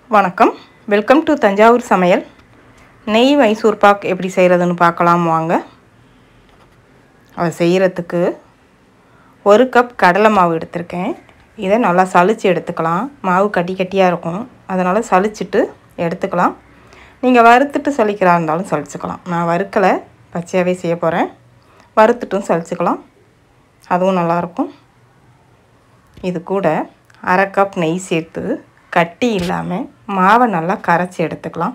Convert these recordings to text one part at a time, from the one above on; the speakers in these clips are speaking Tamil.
வணக்கம் வெல்கம் டு தஞ்சாவூர் சமையல் நெய் மைசூர் பாக் எப்படி செய்கிறதுன்னு பார்க்கலாம் வாங்க அதை செய்கிறதுக்கு ஒரு கப் கடலை மாவு எடுத்திருக்கேன் இதை நல்லா சலிச்சு எடுத்துக்கலாம் மாவு கட்டி கட்டியாக இருக்கும் அதனால் சலிச்சிட்டு எடுத்துக்கலாம் நீங்கள் வறுத்துட்டு சலிக்கிறா இருந்தாலும் சலிச்சுக்கலாம் நான் வறுக்கலை பச்சையாகவே செய்ய போகிறேன் வறுத்துட்டும் சலிச்சுக்கலாம் அதுவும் நல்லாயிருக்கும் இது கூட அரை கப் நெய் சேர்த்து கட்டி இல்லாமல் மாவை நல்லா கரைச்சி எடுத்துக்கலாம்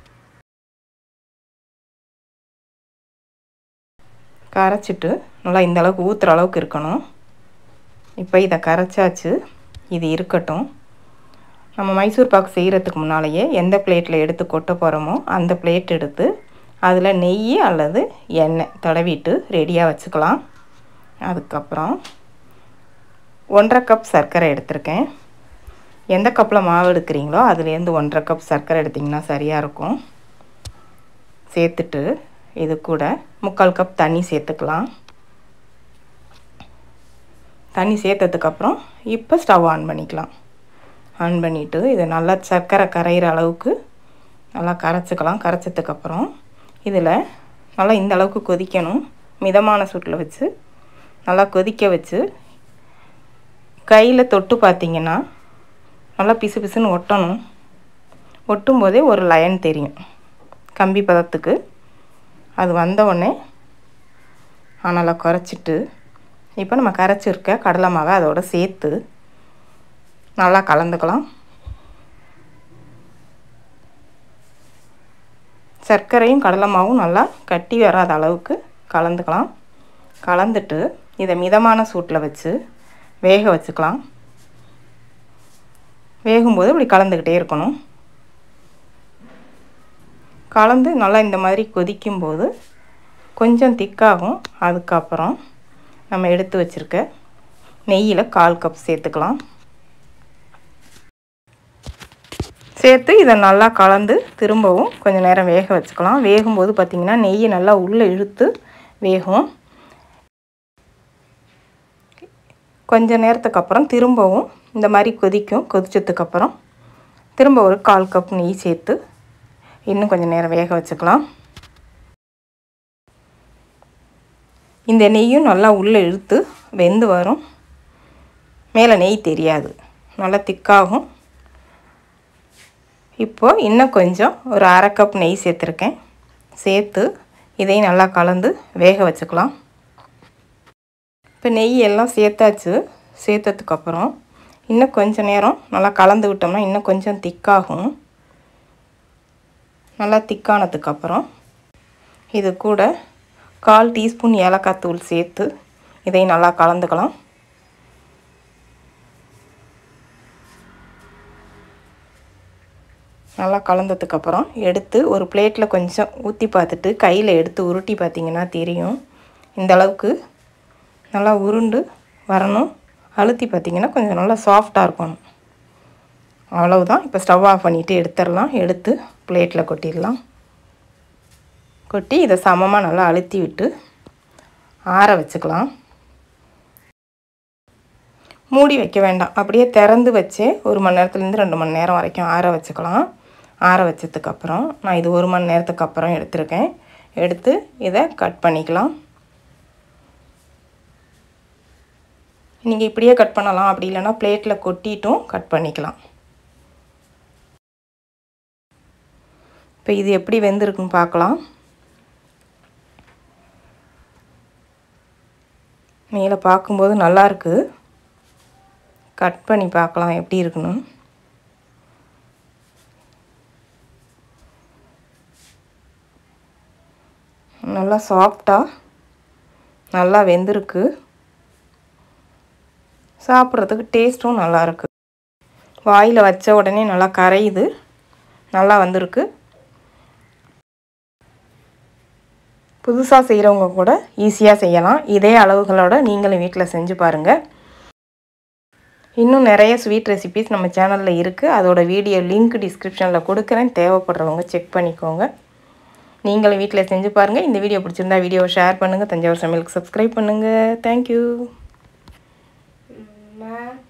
கரைச்சிட்டு நல்லா இந்த அளவுக்கு ஊற்றுற அளவுக்கு இருக்கணும் இப்போ இதை கரைச்சாச்சு இது இருக்கட்டும் நம்ம மைசூர் பாக்கு செய்கிறதுக்கு முன்னாலேயே எந்த பிளேட்டில் எடுத்து கொட்ட போகிறோமோ அந்த பிளேட் எடுத்து அதில் நெய் அல்லது எண்ணெய் தடவிட்டு ரெடியாக வச்சுக்கலாம் அதுக்கப்புறம் ஒன்றரை கப் சர்க்கரை எடுத்திருக்கேன் எந்த கப்பில் மாவு எடுக்கிறீங்களோ அதுலேருந்து ஒன்றரை கப் சர்க்கரை எடுத்திங்கன்னா சரியாக இருக்கும் சேர்த்துட்டு இது கூட முக்கால் கப் தண்ணி சேர்த்துக்கலாம் தண்ணி சேர்த்ததுக்கப்புறம் இப்போ ஸ்டவ் ஆன் பண்ணிக்கலாம் ஆன் பண்ணிவிட்டு இதை நல்லா சர்க்கரை கரையிற அளவுக்கு நல்லா கரைச்சிக்கலாம் கரைச்சதுக்கப்புறம் இதில் நல்லா இந்த அளவுக்கு கொதிக்கணும் மிதமான சூட்டில் வச்சு நல்லா கொதிக்க வச்சு கையில் தொட்டு பார்த்தீங்கன்னா நல்லா பிசு பிசுன்னு ஒட்டணும் ஒட்டும் போதே ஒரு லைன் தெரியும் கம்பி பதத்துக்கு அது வந்த உடனே நல்லா குறைச்சிட்டு இப்போ நம்ம கரைச்சிருக்க கடலை மாவை அதோட சேர்த்து நல்லா கலந்துக்கலாம் சர்க்கரையும் கடலை மாவும் நல்லா கட்டி வராத அளவுக்கு கலந்துக்கலாம் கலந்துட்டு இதை மிதமான சூட்டில் வச்சு வேக வச்சுக்கலாம் வேகும்போது இப்படி கலந்துக்கிட்டே இருக்கணும் கலந்து நல்லா இந்த மாதிரி கொதிக்கும்போது கொஞ்சம் திக்காகும் அதுக்கப்புறம் நம்ம எடுத்து வச்சுருக்க நெய்யில் கால் கப் சேர்த்துக்கலாம் சேர்த்து இதை நல்லா கலந்து திரும்பவும் கொஞ்சம் நேரம் வேக வச்சுக்கலாம் வேகும்போது பார்த்திங்கன்னா நெய்யை நல்லா உள்ளே இழுத்து வேகும் கொஞ்ச நேரத்துக்கு அப்புறம் திரும்பவும் இந்த மாதிரி கொதிக்கும் கொதிச்சதுக்கப்புறம் திரும்ப ஒரு கால் கப் நெய் சேர்த்து இன்னும் கொஞ்சம் நேரம் வேக வச்சுக்கலாம் இந்த நெய்யும் நல்லா உள்ளே இழுத்து வெந்து வரும் மேலே நெய் தெரியாது நல்லா திக்காகும் இப்போது இன்னும் கொஞ்சம் ஒரு அரை கப் நெய் சேர்த்துருக்கேன் சேர்த்து இதையும் நல்லா கலந்து வேக வச்சுக்கலாம் இப்போ நெய் எல்லாம் சேர்த்தாச்சு சேர்த்ததுக்கப்புறம் இன்னும் கொஞ்சம் நேரம் நல்லா கலந்து விட்டோம்னா இன்னும் கொஞ்சம் திக்காகும் நல்லா திக்கானதுக்கப்புறம் இது கூட கால் டீஸ்பூன் ஏலக்காய் தூள் சேர்த்து இதை நல்லா கலந்துக்கலாம் நல்லா கலந்ததுக்கப்புறம் எடுத்து ஒரு பிளேட்டில் கொஞ்சம் ஊற்றி பார்த்துட்டு கையில் எடுத்து உருட்டி பார்த்திங்கன்னா தெரியும் இந்த அளவுக்கு நல்லா உருண்டு வரணும் அழுத்தி பார்த்திங்கன்னா கொஞ்சம் நல்லா சாஃப்டாக இருக்கணும் அவ்வளவுதான் இப்போ ஸ்டவ் ஆஃப் பண்ணிவிட்டு எடுத்துடலாம் எடுத்து பிளேட்டில் கொட்டிடலாம் கொட்டி இதை சமமாக நல்லா அழுத்தி விட்டு ஆற வச்சுக்கலாம் மூடி வைக்க வேண்டாம் அப்படியே திறந்து வச்சே ஒரு மணி நேரத்துலேருந்து ரெண்டு மணி நேரம் வரைக்கும் ஆற வச்சுக்கலாம் ஆற வச்சதுக்கப்புறம் நான் இது ஒரு மணி நேரத்துக்கு அப்புறம் எடுத்திருக்கேன் எடுத்து இதை கட் பண்ணிக்கலாம் நீங்கள் இப்படியே கட் பண்ணலாம் அப்படி இல்லைன்னா பிளேட்டில் கொட்டிட்டும் கட் பண்ணிக்கலாம் இப்போ இது எப்படி வெந்திருக்குன்னு பார்க்கலாம் மேலே பார்க்கும்போது நல்லாயிருக்கு கட் பண்ணி பார்க்கலாம் எப்படி இருக்குன்னு நல்லா சாஃப்டாக நல்லா வெந்திருக்கு சாப்பிட்றதுக்கு டேஸ்ட்டும் நல்லாயிருக்கு வாயில் வச்ச உடனே நல்லா கரையுது நல்லா வந்திருக்கு புதுசாக செய்கிறவங்க கூட ஈஸியாக செய்யலாம் இதே அளவுகளோட நீங்களும் வீட்டில் செஞ்சு பாருங்கள் இன்னும் நிறைய ஸ்வீட் ரெசிபீஸ் நம்ம சேனலில் இருக்குது அதோட வீடியோ லிங்க் டிஸ்கிரிப்ஷனில் கொடுக்குறேன் தேவைப்படுறவங்க செக் பண்ணிக்கோங்க நீங்களும் வீட்டில் செஞ்சு பாருங்கள் இந்த வீடியோ பிடிச்சிருந்தா வீடியோவை ஷேர் பண்ணுங்கள் தஞ்சாவூர் சமையலுக்கு சப்ஸ்கிரைப் பண்ணுங்கள் தேங்க்யூ